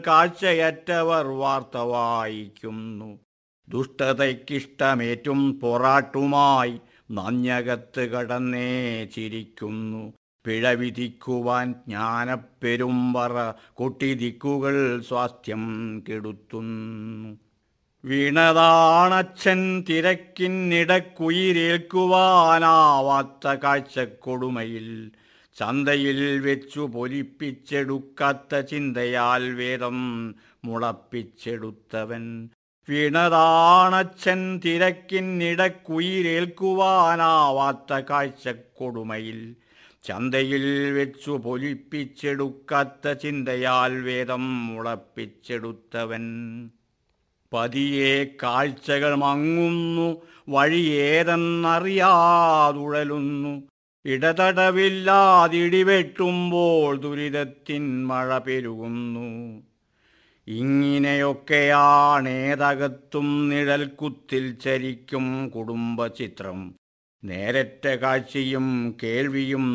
കാഴ്ചയറ്റവർ വാർത്ത വായിക്കുന്നു ദുഷ്ടതയ്ക്കിഷ്ടമേറ്റും പൊറാട്ടുമായി നഞ്ഞകത്ത് കടന്നേ ചിരിക്കുന്നു പിഴവിധിക്കുവാൻ ജ്ഞാനപ്പെരുമ്പറ കൊട്ടിദിക്കുകൾ സ്വാസ്ഥ്യം കെടുത്തുന്നു വീണതാണച്ഛൻ തിരക്കിനിടക്കുയിരേൽക്കുവാനാവാത്ത കാഴ്ചക്കൊടുമയിൽ ചന്തയിൽ വെച്ചു പൊലിപ്പിച്ചെടുക്കാത്ത ചിന്തയാൽ വേദം മുളപ്പിച്ചെടുത്തവൻ വീണതാണച്ഛൻ തിരക്കിനിടക്കുയിരേൽക്കുവാനാവാത്ത കാഴ്ചക്കൊടുമയിൽ ചന്തയിൽ വെച്ചു പൊലിപ്പിച്ചെടുക്കാത്ത ചിന്തയാൽ വേദം മുളപ്പിച്ചെടുത്തവൻ പതിയെ കാഴ്ചകൾ മങ്ങുന്നു വഴിയേതെന്നറിയാതുഴലുന്നു ഇടതടവില്ലാതിടിവെട്ടുമ്പോൾ ദുരിതത്തിൻ മഴ പെരുകുന്നു ഇങ്ങനെയൊക്കെയാണേതകത്തും നിഴൽക്കുത്തിൽ ചരിക്കും കുടുംബചിത്രം നേരറ്റ കാഴ്ചയും കേൾവിയും